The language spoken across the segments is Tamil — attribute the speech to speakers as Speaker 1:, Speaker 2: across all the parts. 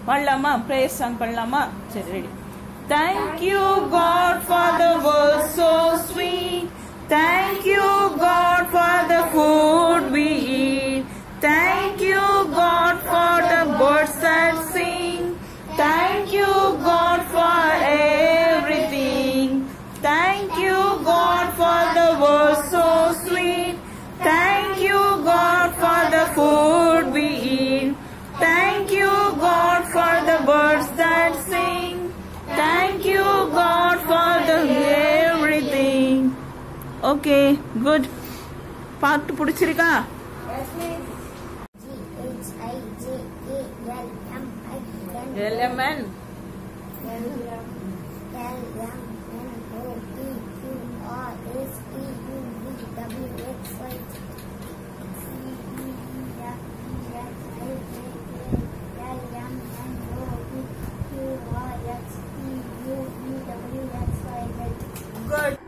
Speaker 1: பாடலாமா ப்ரேயர் சாங் பண்ணலாமா சரி ready Thank you, God, for the world so sweet. Thank you, God, for the food we eat. Thank you, God, for the birds that sing. Thank you, God, for everything. Thank you, God, for the world so sweet. Thank you, God, for the food we eat. Thank you, God, for the birds that sing. Thank you, God, for the everything. Okay, good. பாட்டு பிடிச்சிருக்கா L M N good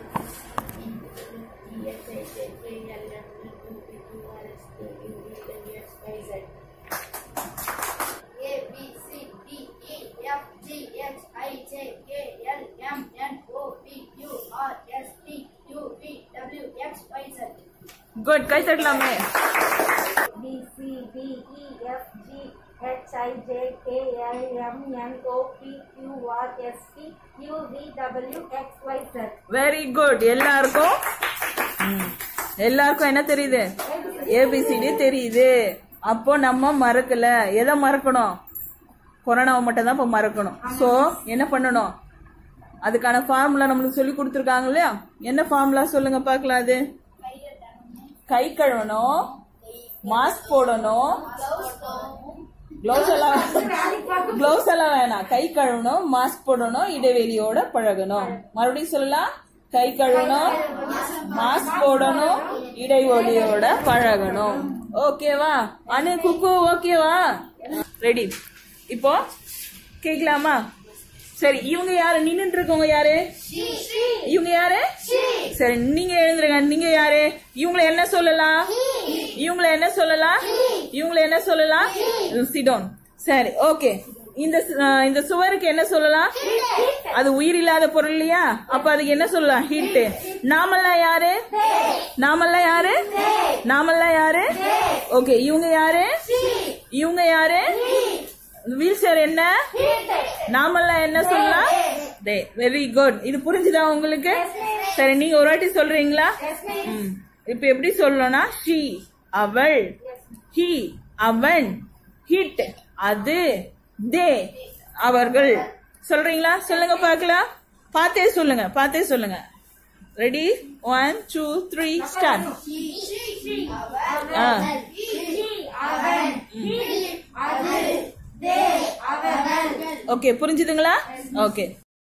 Speaker 2: A B C D E F G H I J K L M N O P Q R S T U V W X Y Z.
Speaker 1: Good கை தட்டலாமே
Speaker 3: B C D E F G H I J K L M N O P Q R S T U V W X Y Z.
Speaker 1: Very good எல்லாருக்கும் ம், எல்லாருக்கும் என்ன தெரியுது ஏபிசிடி தெரியுது அப்போ நம்ம மறக்கல எதை மறக்கணும் கொரோனாவை மட்டும் தான் இப்போ மறக்கணும் ஸோ என்ன பண்ணணும் அதுக்கான ஃபார்முலா நம்மளுக்கு சொல்லி கொடுத்துருக்காங்க இல்லையா என்ன ஃபார்முலா சொல்லுங்க பார்க்கலாம் அது கை கழுவணும் மாஸ்க் போடணும் க்ளவுஸ் எல்லாம் க்ளவுஸ் எல்லாம் வேணாம் கை கழுவணும் மாஸ்க் போடணும் இடைவெளியோட பழகணும் மறுபடியும் சொல்லலாம் கை கழுவணும் மாஸ்க் போடணும் இடைவெளியோட பழகணும் ஓகேவா அனு குக்கு ஓகேவா ரெடி இப்போ கேக்கலாமா சரி இவங்க யாரு நின்னுட்டு இருக்கவங்க யாரு இவங்க யாரு சரி நீங்க எழுந்துருங்க நீங்க யாரு இவங்களை என்ன சொல்லலாம் இவங்கள என்ன சொல்லலாம் இவங்கள என்ன சொல்லலாம் சிடோன் சரி ஓகே இந்த சு- அஹ், இந்த சுவருக்கு என்ன சொல்லலாம் அது உயிர் இல்லாத பொருள் இல்லையா அப்ப அதுக்கு என்ன சொல்லலாம் ஹீட் நாமெல்லாம் யாரு நாமெல்லாம் யாரு நாமெல்லாம் யாரு ஓகே இவங்க யாரு இவங்க யாரு வீல் சேர் என்ன நாமெல்லாம் என்ன சொல்லலாம் டே வெரி குட் இது புரிஞ்சுதா உங்களுக்கு சரி நீங்க ஒரு வாட்டி சொல்றீங்களா ம். இப்ப எப்படி சொல்லணும்னா ஷீ அவள் ஹி அவன் ஹிட் அது தே அவர்கள் சொல்றீங்களா சொல்லுங்க பார்க்கலாம் பார்த்தே சொல்லுங்க பார்த்தே சொல்லுங்க ready one two three start ஆ ஓகே புரிஞ்சுதுங்களா ஓகே